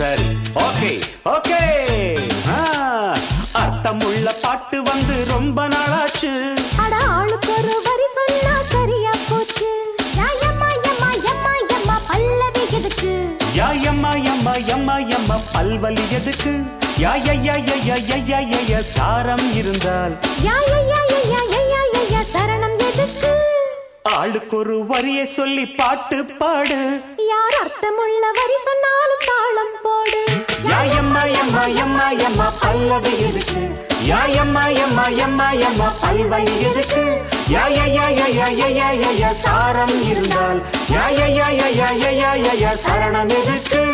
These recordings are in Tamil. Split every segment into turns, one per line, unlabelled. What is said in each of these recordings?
சரி ஓகே ஓகே அர்த்தமுள்ள பாட்டு வந்து ரொம்ப நாளாச்சு
அட ஆளுக்கு ஒரு வரி சொன்னா சரியா போச்சு யா, எம்மா, எம்மா, எம்மா, எம்மா, பல்லவி எதுக்கு
யா எம்மா எம்மா எம்மா எம்மா பல்வலி எதுக்கு யா யா யா யா யா யா யா யா யா சாரம் இருந்தால்
யா, யா, யா, யா, யா, யா, யா, யா, யா, சரணம் எதுக்கு
ஆளுக்கு ஒரு வரியை சொல்லி பாட்டு பாடு
யார் அர்த்தமுள்ள வரி சொன்னாலும் தாளம் போடு
யா எம்மா எம்மா எம்மா எம்மா பல்லவி எதுக்கு யா எம்மா எம்மா எம்மா எம்மா பல்வலி எதுக்கு யா யா யா யா யா யா யா யா யா சாரம் இருந்தால் யா யா யா யா யா யா யா யா யா சரணம் எதுக்கு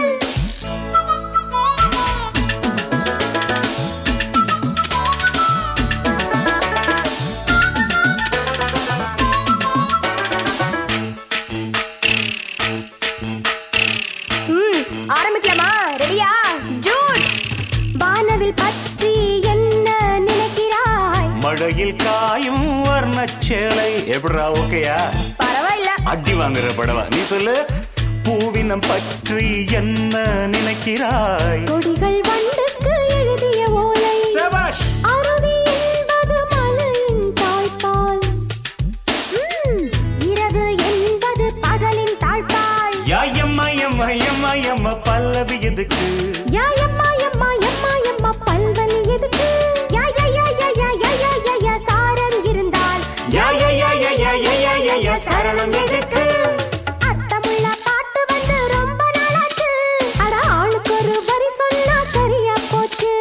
ம், ஆரம்பிக்கலாமா ரெடியா ஜூட் வானவில் பற்றி என்ன நினைக்கிறாய்
மழையில் காயும் வர்ணச்சேலை எப்படா ஓகேயா
பரவாயில்ல
அடி வாங்குற படவா நீ சொல்லு பூவினம் பற்றி என்ன நினைக்கிறாய்
கொடிகள் வண்டுக்கு எழுதிய ஓலை
சபாஷ்
அருவி என்பது மலையின் தாய்ப்பால் ம், இரவு என்பது பகலின் தாழ்பால்
யா எம்மா எம்மா எம்மா எம்மா பல்லவி எதுக்கு
யா எம்மா எம்மா எம்மா எம்மா பல்வலி எதுக்கு யா யா யா யா யா யா யா யா யா சாரம் இருந்தால்
யா யா யா யா யா யா யா யா யா சரணம் எதுக்கு
அர்த்தமுள்ள பாட்டு வந்து ரொம்ப நாளாச்சு அட ஆளுக்கு ஒரு வரி சொன்னா சரியா போச்சு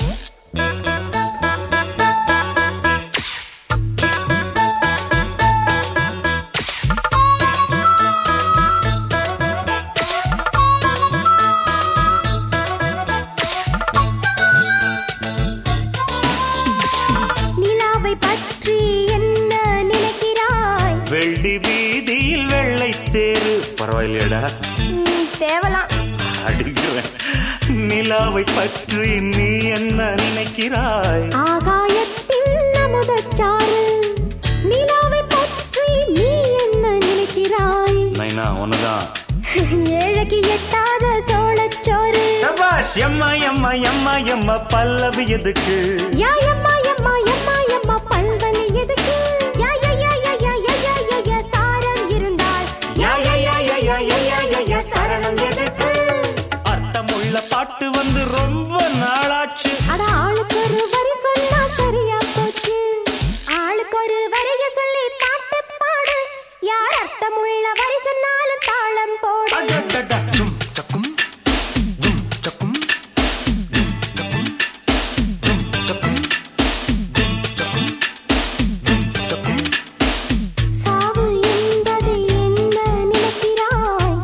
நிலாவை பற்றி என்ன நினைக்கிறாய்
வெள்ளி வீதியில் வெள்ளை தேரு பரவாயில்லையடா
ம், தேவலாம்
அடிக்கிறேன் நிலாவை பற்றி நீ என்ன நினைக்கிறாய்
ஆகாயத்தில் அமுதச்சாறு நிலாவை பற்றி நீ என்ன நினைக்கிறாய்
நைனா ஒண்ணுதான்
ஏழைக்கு எட்டாத சோளச்சோறு
சபாஷ் எம்மா எம்மா எம்மா எம்மா பல்லவி எதுக்கு
யா எம்மா எம்மா எம்மா எம்மா பல்வலி எதுக்கு யா யா யா யா யா யா யா யா யா சாரம் இருந்தால்
யா யா யா யா யா யா யா யா யா சரணம் எதுக்கு அர்த்தமுள்ள பாட்டு வந்து ரொம்ப நாளாச்சு
அட ஆளுக்கு ஒரு வரி சொன்னா சரியா போச்சு ஆளுக்கு ஒரு வரிய சொல்லி பாட்டு பாடு யார் அர்த்தமுள்ள வரி சொன்னாலும் தாளம் போடு
அடடடா, டும், சக்கும், டும், சக்கும், டும், சக்கும், டும், சக்கும், டும், சக்கும், டும், சக்கும்.
சாவு என்பது என்ன நினைக்கிறாய்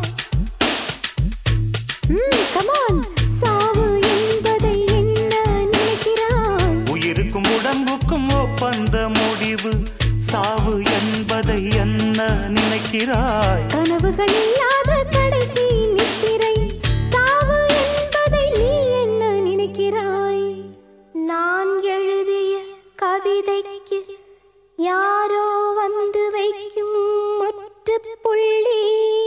ம் கமான் சாவு என்பதை என்ன நினைக்கிறாய்
உயிருக்கும் உடம்புக்கும் ஒப்பந்த முடிவு சாவு என்பதை என்ன நினைக்கிறாய்
கனவுகள் இல்லாத கடைசி நித்திரை சாவு என்பதை நீ என்ன நினைக்கிறாய் நான் எழுதிய கவிதைக்கு யாரோ வந்து வைக்கும் முற்றுப்புள்ளி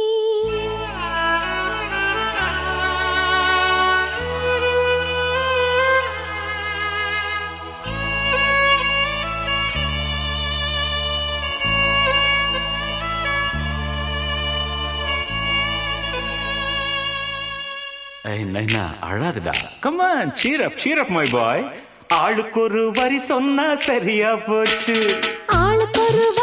ஏய் நைனா அழாதுடா கமான் சீர் அப் சீர் அப் மை பாய் ஆளுக்கு ஒரு வரி சொன்னா சரியா போச்சு
ஆளுக்கு ஒரு